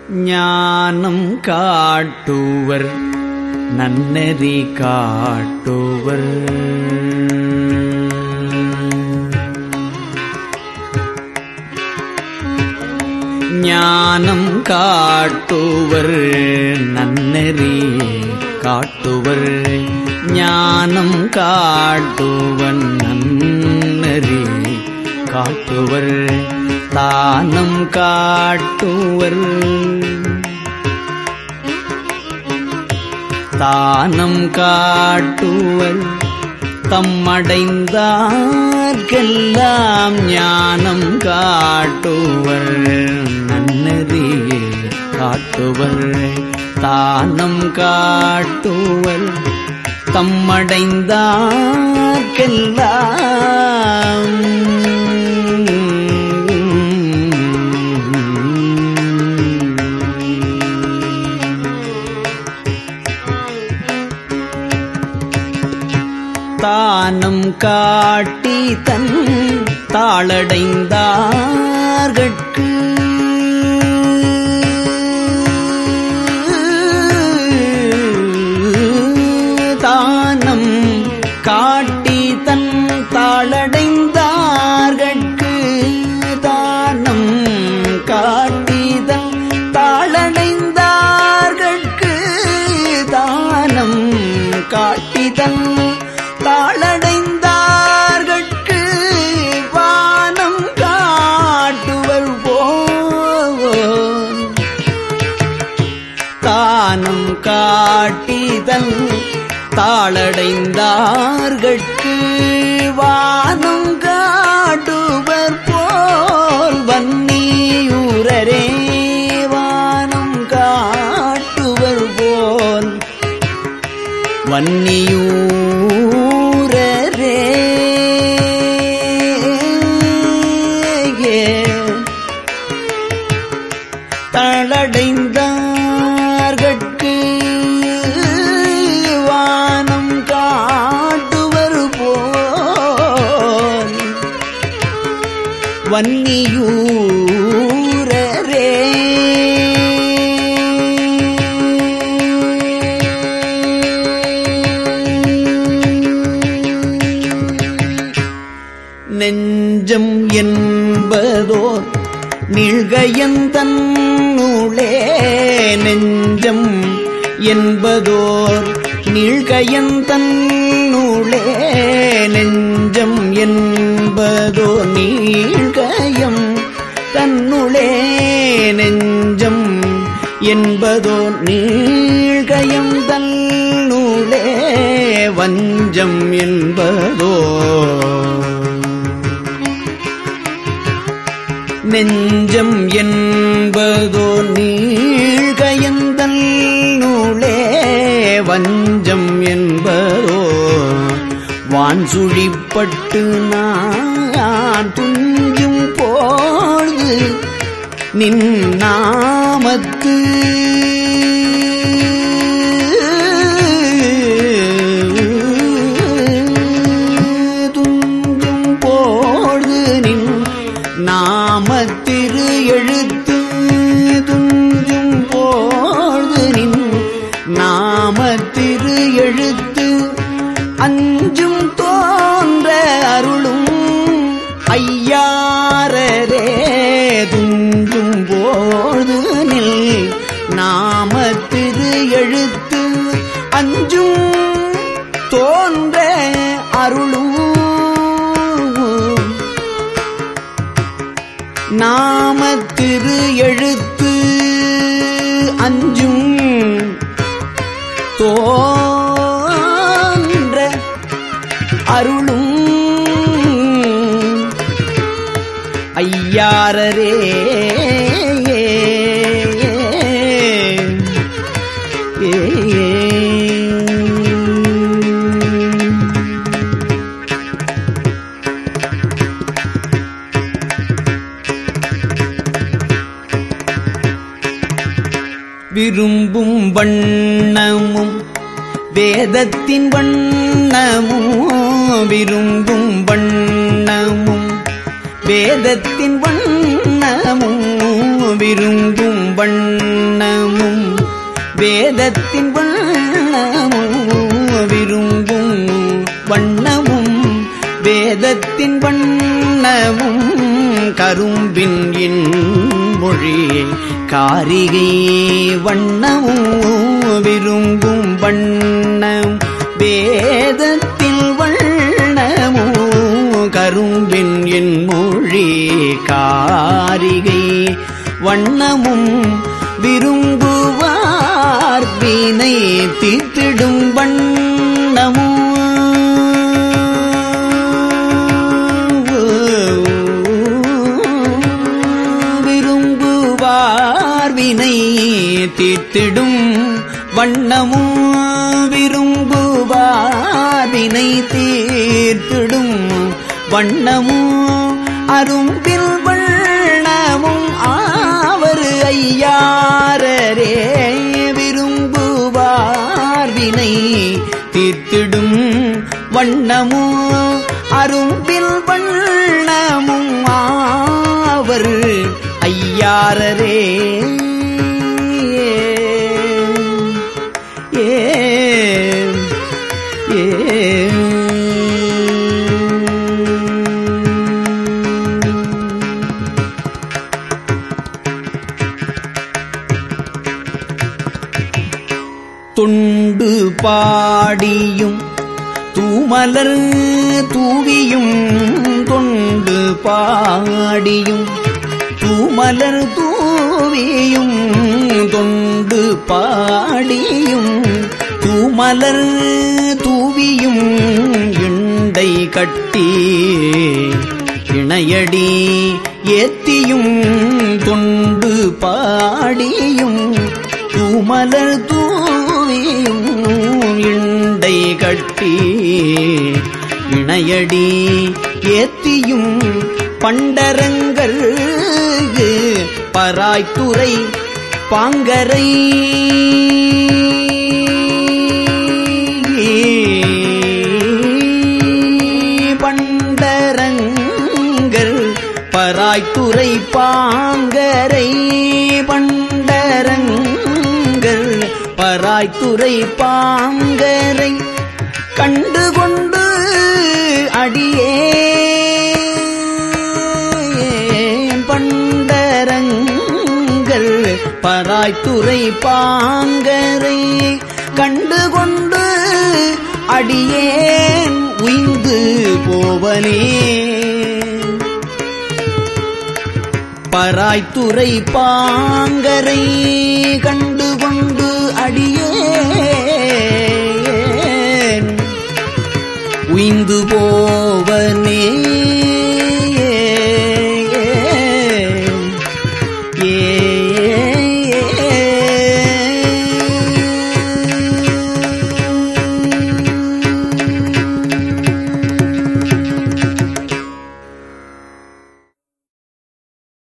ஞானம் காட்டுவர் நன்னெறி காட்டுவர் ஞானம் காட்டுவர் நன்னெறி காட்டுவர் ஞானம் காட்டுவன் நன்னெறி காட்டுவர் தானம் காட்டுவர் தானம் காட்டுவர் தம்மடைந்தார்க்கெல்லாம் ஞானம் காட்டுவர் நன்னறியே காட்டுவர் தானம் காட்டுவர் தம்மடைந்தார்க்கெல்லாம் தானம் காட்டி தன் தாளடைந்தார்கட்கு தானம் காட்டி தன் தாளடைந்தார்கட்கு தானம் காட்டி தன் தாளடைந்தார்கட்கு தானம் காட்டிதன் தாளடைந்தார்கட்கு வானம் காட்டுவர் போல் தானம் காட்டிதன் தாளடைந்தார்கட்கு வானம் காட்டுவர் போல் வன்னியூரரே வானம் காட்டுவர் போல் வன்னியூரரே தளடைந்தார்கட்கு வானம் காட்டுவர் போல் வன்னியூரரே நெஞ்சம் என்பதோர் நீழ்கையந்தன்னூளே நெஞ்சம் என்பதோர் நீழ்கையந்தன்னூளே நெஞ்சம் என்பதோர் நீழ்கயம் தன்னுளே நெஞ்சம் என்பதோர் நீழ்கயம் தன்னுளே வஞ்சம் என்பதோ நெஞ்சம் என்பதோ நீழ்கயந்தல் நூலே வஞ்சம் என்பதோ வான் சுழிப்பட்டு நான் துஞ்சும் போது நின் நாமத்து துஞ்சும் போது நின் நாமத்திரு எழுத்து துஞ்சும் போது நின் நாமத்திரு எழுத்து அஞ்சும் தோன்ற அருளும் ஐயாரரே துஞ்சும் போது நில் நாமத்திரு எழுத்து அஞ்சும் தோன்ற அருளும் நாமத்திரு எழுத்து அஞ்சும் தோன்ற அருளும் ஐயாரரே விரும்பும் வண்ணமும் வேதத்தின் வண்ணமும் விரும்பும் வண்ணமும் வேதத்தின் வண்ணமும் விரும்பும் வண்ணமும் வேதத்தின் வண்ணமும் விரும்பும் வண்ணமும் வேதத்தின் வண்ணமும் கரும்பின் என் மொழி காரிகை வண்ணமும் விரும்பும் வண்ணம் வேதத்தில் வண்ணமும் கரும்பின் என் மொழி காரிகை வண்ணமும் விரும்புவார் வினை தீர்த்திடும் வண்ணமும் விரும்புவார் வினை தீர்த்திடும் வண்ணமும் விரும்புவார் வினை தீர்த்திடும் வண்ணமும் அரும்பில் வண்ணமும் ஆவர் ஐயாரரே விரும்புவார் வினை தீர்த்திடும் வண்ணமும் அரும்பில் வண்ணமும் ஆவர் ஐயாரரே ஏ ஏ துண்டு பாடியும் தூமலர் தூவியும் தொண்டு பாடியும் தூமலர் தூவியும் தொண்டு பாடியும் தூமலர் தூவியும் இண்டை கட்டி இணையடி ஏத்தியும் தொண்டு பாடியும் தூமலர் தூவியும் இண்டை கட்டி இணையடி ஏத்தியும் பண்டரங்கர் பராய்த்துறை பாங்கரை பண்டரங்கர் பராய்த்துறை பாங்கரை பண்டரங்கர் பராய்த்துறை பாங்கரை கண்டு கொண்டு அடியே பண்டரங்கர் பராய்த்துறை பாங்கரை கண்டு கொண்டு அடியேன் உய்ந்து போவனே பராய்த்துறை பாங்கரை கண்டு கொண்டு அடியேன் உய்ந்து போவனே